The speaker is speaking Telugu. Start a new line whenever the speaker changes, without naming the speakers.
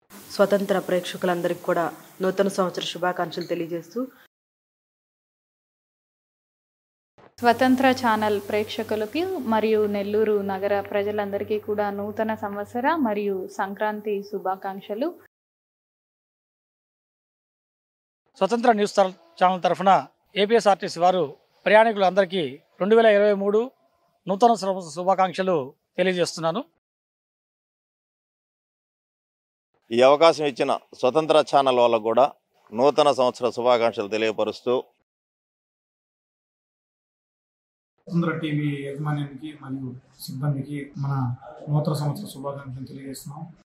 స్వతంత్ర ప్రేక్షకులందరికీ కూడా నూతన సంవత్సర శుభాకాంక్షలు తెలియజేస్తూ
స్వతంత్ర ఛానల్ ప్రేక్షకులకి మరియు నెల్లూరు నగర ప్రజలందరికీ కూడా నూతన సంవత్సర మరియు సంక్రాంతి శుభాకాంక్షలు
స్వతంత్ర న్యూస్ తర- ఛానల్ తరఫున ఏపీఎస్ఆర్టీసీ వారు ప్రయాణికులందరికీ రెండు వేల ఇరవై మూడు నూతన సంవత్సర శుభాకాంక్షలు తెలియజేస్తున్నాను
ఈ అవకాశం ఇచ్చిన స్వతంత్ర ఛానల్ వాళ్ళకు కూడా నూతన సంవత్సర శుభాకాంక్షలు తెలియపరుస్తూ
స్వతంత్ర టీవీ యజమాన్యానికి మరియు సిబ్బందికి మన నూతన సంవత్సర శుభాకాంక్షలు తెలియజేస్తున్నాం